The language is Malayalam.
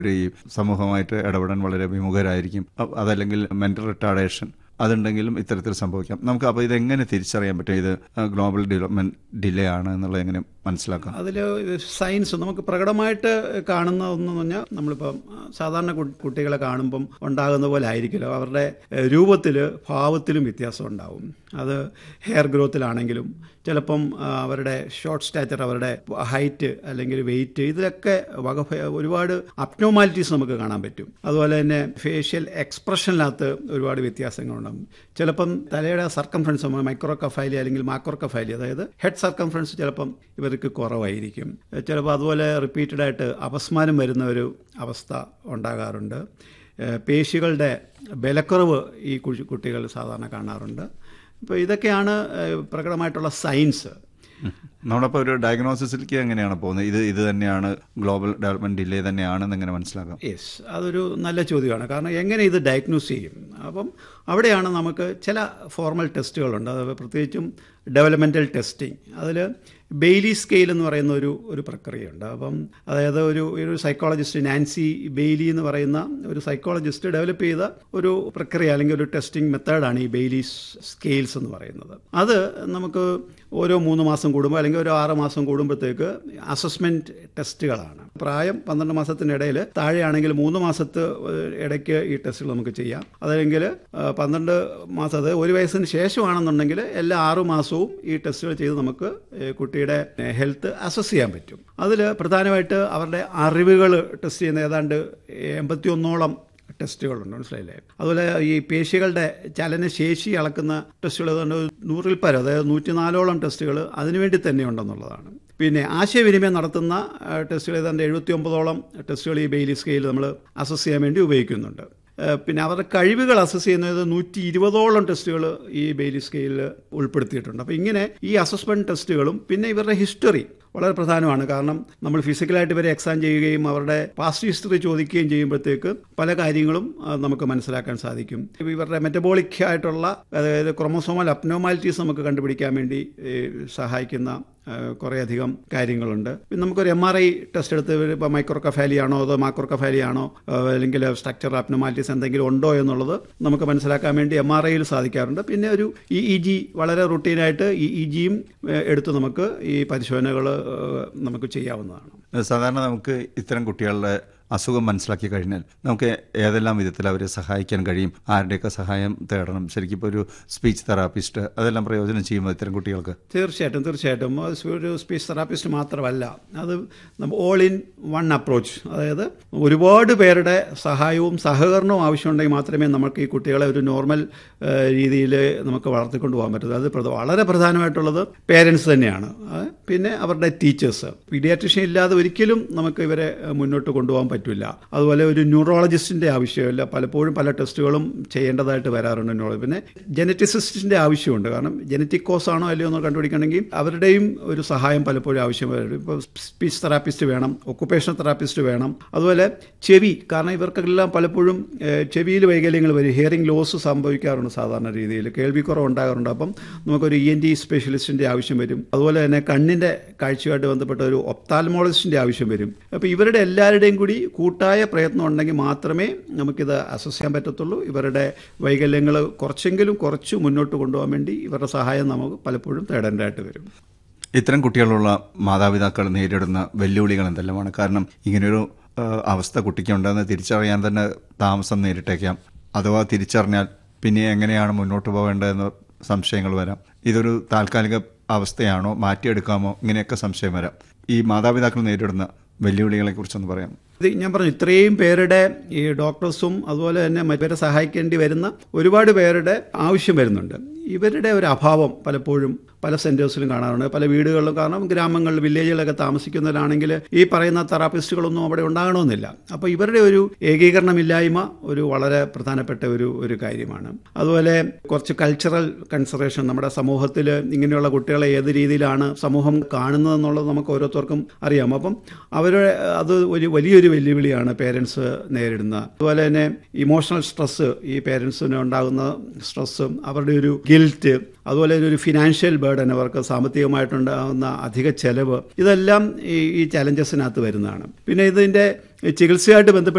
ഈ സമൂഹമായിട്ട് ഇടപെടാൻ വളരെ വിമുഖരായിരിക്കും അ- അതല്ലെങ്കിൽ മെന്റൽ റിട്ടാർഡേഷൻ അതുണ്ടെങ്കിലും ഇത്തരത്തിൽ സംഭവിക്കാം നമുക്ക് അപ്പോൾ ഇതെങ്ങനെ തിരിച്ചറിയാൻ പറ്റും ഇത് ഗ്ലോബൽ ഡെവലപ്മെന്റ് ഡിലേ ആണ് എന്നുള്ളത് എങ്ങനെ മനസ്സിലാക്കാം അതിൽ സയൻസ് നമുക്ക് പ്രകടമായിട്ട് കാണുന്ന ഒന്നെന്ന് പറഞ്ഞാൽ നമ്മളിപ്പം സാധാരണ കു- കുട്ടികളെ കാണുമ്പം ഉണ്ടാകുന്ന പോലെ ആയിരിക്കില്ല അവരുടെ രൂപത്തിൽ ഭാവത്തിലും വ്യത്യാസം ഉണ്ടാവും അത് ഹെയർ ഗ്രോത്തിലാണെങ്കിലും ചിലപ്പം ആ, അവരുടെ ഷോർട്ട് സ്റ്റാച്ചർ അവരുടെ ഹൈറ്റ് അല്ലെങ്കിൽ വെയിറ്റ് ഇതിലൊക്കെ വക ഒരുപാട് അപ്നോമാലിറ്റീസ് നമുക്ക് കാണാൻ പറ്റും അതുപോലെ തന്നെ ഫേഷ്യൽ എക്സ്പ്രഷനിനകത്ത് ഒരുപാട് വ്യത്യാസങ്ങളുണ്ടാകും ചിലപ്പം തലയുടെ സർക്കംഫറൻസ് മൈക്രോ കഫൈലി അല്ലെങ്കിൽ മാക്രോ കഫൈലി അതായത് ഹെഡ് സർക്കംഫറൻസ് ചിലപ്പം ഇവർക്ക് കുറവായിരിക്കും ചിലപ്പോൾ അതുപോലെ റിപ്പീറ്റഡ് ആയിട്ട് അപസ്മാരം വരുന്ന ഒരു അവസ്ഥ ഉണ്ടാകാറുണ്ട് ഏഹ് പേശികളുടെ ബലക്കുറവ് ഈ കുഴി- കുട്ടികൾ സാധാരണ കാണാറുണ്ട് ഇപ്പോൾ ഇതൊക്കെയാണ് ഏഹ് പ്രകടമായിട്ടുള്ള സയൻസ് നമ്മളപ്പോൾ ഒരു ഡയഗ്നോസിസിലേക്ക് എങ്ങനെയാണ് പോകുന്നത് ഇത് ഇത് തന്നെയാണ് ഗ്ലോബൽ ഡെവലപ്മെന്റ് ഡിലേ തന്നെയാണെന്ന് എങ്ങനെ മനസ്സിലാക്കാം യെസ് അതൊരു നല്ല ചോദ്യമാണ് കാരണം എങ്ങനെ ഇത് ഡയഗ്നോസ് ചെയ്യും അപ്പം അവിടെയാണ് നമുക്ക് ചില ഫോർമൽ ടെസ്റ്റുകളുണ്ട് അത് പ്രത്യേകിച്ചും ഡെവലപ്മെൻറ്റൽ ടെസ്റ്റിംഗ് അതിൽ ബെയ്ലി സ്കെയിൽ എന്ന് പറയുന്ന ഒരു ഒരു പ്രക്രിയയുണ്ട് അപ്പം അതായത് ഒരു ഒരു സൈക്കോളജിസ്റ്റ് നാൻസി ബെയ്ലി എന്ന് പറയുന്ന ഒരു സൈക്കോളജിസ്റ്റ് ഡെവലപ്പ് ചെയ്ത ഒരു പ്രക്രിയ അല്ലെങ്കിൽ ഒരു ടെസ്റ്റിംഗ് മെത്തേഡാണ് ഈ ബെയ്ലി സ്കെയിൽസ് എന്ന് പറയുന്നത് അത് നമുക്ക് ഓരോ മൂന്ന് മാസം കൂടുമ്പോൾ അല്ലെങ്കിൽ ഒരു ആറ് മാസം കൂടുമ്പോഴത്തേക്ക് അസസ്മെൻറ്റ് ടെസ്റ്റുകളാണ് പ്രായം പന്ത്രണ്ട് മാസത്തിനിടയിൽ താഴെയാണെങ്കിൽ മൂന്ന് മാസത്ത് ഇടയ്ക്ക് ഈ ടെസ്റ്റുകൾ നമുക്ക് ചെയ്യാം അതല്ലെങ്കിൽ ആ, പന്ത്രണ്ട് മാസം അത് ഒരു വയസ്സിന് ശേഷമാണെന്നുണ്ടെങ്കിൽ എല്ലാ ആറു മാസവും ഈ ടെസ്റ്റുകൾ ചെയ്ത് നമുക്ക് ഏ, കുട്ടിയുടെ ഹെൽത്ത് അസസ് ചെയ്യാൻ പറ്റും അതിൽ പ്രധാനമായിട്ട് അവരുടെ അറിവുകൾ ടെസ്റ്റ് ചെയ്യുന്ന ഏതാണ്ട് എൺപത്തി ഒന്നോളം ടെസ്റ്റുകളുണ്ട് മനസ്സിലായില്ലേ അതുപോലെ ഈ പേശികളുടെ ചലനശേഷി അളക്കുന്ന ടെസ്റ്റുകൾ ഏതാണ്ട് നൂറിൽ പരം അതായത് നൂറ്റിനാലോളം ടെസ്റ്റുകൾ അതിനുവേണ്ടി തന്നെ ഉണ്ടെന്നുള്ളതാണ് പിന്നെ ആശയവിനിമയം നടത്തുന്ന ആ, ടെസ്റ്റുകൾ ഏതാണ്ട് എഴുപത്തി ഒമ്പതോളം ടെസ്റ്റുകൾ ഈ ബെയിലി സ്കെയിൽ നമ്മൾ അസസ് ചെയ്യാൻ വേണ്ടി ഉപയോഗിക്കുന്നുണ്ട് ഏഹ് പിന്നെ അവരുടെ കഴിവുകൾ അസസ് ചെയ്യുന്നത് നൂറ്റി ഇരുപതോളം ടെസ്റ്റുകൾ ഈ ബെയിലി സ്കെയിലിൽ ഉൾപ്പെടുത്തിയിട്ടുണ്ട് അപ്പോൾ ഇങ്ങനെ ഈ അസസ്മെൻറ്റ് ടെസ്റ്റുകളും പിന്നെ ഇവരുടെ ഹിസ്റ്ററി വളരെ പ്രധാനമാണ് കാരണം നമ്മൾ ഫിസിക്കലായിട്ട് ഇവരെ എക്സാം ചെയ്യുകയും അവരുടെ പാസ്റ്റ് ഹിസ്റ്ററി ചോദിക്കുകയും ചെയ്യുമ്പോഴത്തേക്ക് പല കാര്യങ്ങളും ആ, നമുക്ക് മനസ്സിലാക്കാൻ സാധിക്കും ഇവരുടെ മെറ്റബോളിക് ആയിട്ടുള്ള അതായത് ക്രൊമസോമൽ അപ്നോമാലിറ്റീസ് നമുക്ക് കണ്ടുപിടിക്കാൻ വേണ്ടി ഏ, സഹായിക്കുന്ന ആ, കുറേയധികം കാര്യങ്ങളുണ്ട് പിന്നെ നമുക്കൊരു എം ആർ ഐ ടെസ്റ്റ് എടുത്ത് ഇപ്പോൾ മൈക്രോ കഫാലി ആണോ അതോ മാക്രോ കഫാലി ആണോ ആ, അല്ലെങ്കിൽ സ്ട്രക്ചർ അപ്നോമാലിറ്റീസ് എന്തെങ്കിലും ഉണ്ടോ എന്നുള്ളത് നമുക്ക് മനസ്സിലാക്കാൻ വേണ്ടി എം ആർ ഐയിൽ സാധിക്കാറുണ്ട് പിന്നെ ഒരു ഇ ഇ ജി വളരെ റുട്ടീനായിട്ട് ഇ ഇ ജിയും എടുത്ത് നമുക്ക് ഈ പരിശോധനകൾ നമുക്ക് ചെയ്യാവുന്നതാണ് സാധാരണ നമുക്ക് ഇത്തരം കുട്ടികളുടെ അസുഖം മനസ്സിലാക്കി കഴിഞ്ഞാൽ നമുക്ക് ഏതെല്ലാം വിധത്തിൽ അവരെ സഹായിക്കാൻ കഴിയും ആരുടെയൊക്കെ സഹായം തേടണം ശരിക്കും ഇപ്പോൾ ഒരു സ്പീച്ച് തെറാപ്പിസ്റ്റ് അതെല്ലാം പ്രയോജനം ചെയ്യുമ്പോൾ ഇത്തരം കുട്ടികൾക്ക് തീർച്ചയായിട്ടും തീർച്ചയായിട്ടും അത് ഒരു സ്പീച്ച് തെറാപ്പിസ്റ്റ് മാത്രമല്ല അത് ഓൾ ഇൻ വൺ അപ്രോച്ച് അതായത് ഒരുപാട് പേരുടെ സഹായവും സഹകരണവും ആവശ്യമുണ്ടെങ്കിൽ മാത്രമേ നമുക്ക് ഈ കുട്ടികളെ ഒരു നോർമൽ രീതിയിൽ നമുക്ക് വളർത്തിക്കൊണ്ട് പോകാൻ പറ്റൂ അത് പ്രധ- വളരെ പ്രധാനമായിട്ടുള്ളത് പേരൻസ് തന്നെയാണ് ആ, പിന്നെ അവരുടെ ടീച്ചേഴ്സ് പീഡിയാട്രിഷ്യൻ ഇല്ലാതെ ഒരിക്കലും നമുക്ക് ഇവരെ ഏഹ്, മുന്നോട്ട് കൊണ്ടുപോകാൻ പറ്റില്ല അതുപോലെ ഒരു ന്യൂറോളജിസ്റ്റിൻ്റെ ആവശ്യമില്ല പലപ്പോഴും പല ടെസ്റ്റുകളും ചെയ്യേണ്ടതായിട്ട് വരാറുണ്ട് ന്യൂറോളജി പിന്നെ ജനറ്റിസിസ്റ്റിൻ്റെ ആവശ്യമുണ്ട് കാരണം ജനറ്റിക് കോസ് ആണോ അല്ലയോ എന്ന് കണ്ടുപിടിക്കണമെങ്കിൽ അവരുടെയും ഒരു സഹായം പലപ്പോഴും ആവശ്യം വരും ഇപ്പോൾ സ്പീച്ച് തെറാപ്പിസ്റ്റ് വേണം ഒക്കുപേഷണൽ തെറാപ്പിസ്റ്റ് വേണം അതുപോലെ ചെവി കാരണം ഇവർക്കെല്ലാം പലപ്പോഴും ഏഹ്, ചെവിയിൽ വൈകല്യങ്ങൾ വരും ഹിയറിംഗ് ലോസ് സംഭവിക്കാറുണ്ട് സാധാരണ രീതിയിൽ കേൾവിക്കുറവ് ഉണ്ടാകാറുണ്ട് അപ്പം നമുക്കൊരു ഇ എൻ ടി സ്പെഷ്യലിസ്റ്റിൻ്റെ ആവശ്യം വരും അതുപോലെ തന്നെ കണ്ണിൻ്റെ കാഴ്ചയുമായിട്ട് ബന്ധപ്പെട്ട ഒരു ഒപ്താൽമോളജിസ്റ്റിൻ്റെ ആവശ്യം വരും അപ്പോൾ ഇവരുടെ എല്ലാവരുടെയും കൂടി കൂട്ടായ പ്രയത്നം ഉണ്ടെങ്കിൽ മാത്രമേ നമുക്കിത് അസസ് ചെയ്യാൻ പറ്റത്തുള്ളൂ ഇവരുടെ വൈകല്യങ്ങൾ കുറച്ചെങ്കിലും കുറച്ച് മുന്നോട്ട് കൊണ്ടുപോകാൻ വേണ്ടി ഇവരുടെ സഹായം നമുക്ക് പലപ്പോഴും തേടേണ്ടതായിട്ട് വരും ഇത്തരം കുട്ടികളുള്ള മാതാപിതാക്കൾ നേരിടുന്ന വെല്ലുവിളികൾ എന്തെല്ലാമാണ് കാരണം ഇങ്ങനെയൊരു ആ, അവസ്ഥ കുട്ടിക്കുണ്ടെന്ന് തിരിച്ചറിയാൻ തന്നെ താമസം നേരിട്ടേക്കാം അഥവാ തിരിച്ചറിഞ്ഞാൽ പിന്നെ എങ്ങനെയാണ് മുന്നോട്ട് പോകേണ്ടതെന്ന് സംശയങ്ങൾ വരാം ഇതൊരു താൽക്കാലിക അവസ്ഥയാണോ മാറ്റിയെടുക്കാമോ ഇങ്ങനെയൊക്കെ സംശയം വരാം ഈ മാതാപിതാക്കൾ നേരിടുന്ന വെല്ലുവിളികളെ കുറിച്ചൊന്ന് പറയാം ഇത് ഞാൻ പറഞ്ഞു ഇത്രയും പേരുടെ ഈ ഡോക്ടേഴ്സും അതുപോലെ തന്നെ മറ്റവരെ സഹായിക്കേണ്ടി വരുന്ന ഒരുപാട് പേരുടെ ആവശ്യം വരുന്നുണ്ട് ഇവരുടെ ഒരു അഭാവം പലപ്പോഴും പല സെൻറ്റേഴ്സിലും കാണാറുണ്ട് പല വീടുകളിലും കാരണം ഗ്രാമങ്ങളിൽ വില്ലേജുകളിലൊക്കെ താമസിക്കുന്നവരാണെങ്കിൽ ഈ പറയുന്ന തെറാപ്പിസ്റ്റുകളൊന്നും അവിടെ ഉണ്ടാകണമെന്നില്ല അപ്പോൾ ഇവരുടെ ഒരു ഏകീകരണമില്ലായ്മ ഒരു വളരെ പ്രധാനപ്പെട്ട ഒരു ഒരു കാര്യമാണ് അതുപോലെ കുറച്ച് കൾച്ചറൽ കൺസർവേഷൻ നമ്മുടെ സമൂഹത്തിൽ ഇങ്ങനെയുള്ള കുട്ടികളെ ഏത് രീതിയിലാണ് സമൂഹം കാണുന്നതെന്നുള്ളത് നമുക്ക് ഓരോരുത്തർക്കും അറിയാം അപ്പം അവർ അത് ഒരു വലിയൊരു വെല്ലുവിളിയാണ് പേരൻസ് നേരിടുന്നത് അതുപോലെ തന്നെ ഇമോഷണൽ സ്ട്രെസ്സ് ഈ പേരൻസിന് ഉണ്ടാകുന്ന സ്ട്രെസ്സും അവരുടെ ഒരു ഗിൽറ്റ് അതുപോലെ തന്നെ ഒരു ഫിനാൻഷ്യൽ ബേർഡൻ അവർക്ക് സാമ്പത്തികമായിട്ടുണ്ടാകുന്ന അധിക ചെലവ് ഇതെല്ലാം ഈ ഈ ചലഞ്ചസിനകത്ത് വരുന്നതാണ് പിന്നെ ഇതിൻ്റെ ചികിത്സയായിട്ട് ബന്ധപ്പെട്ട്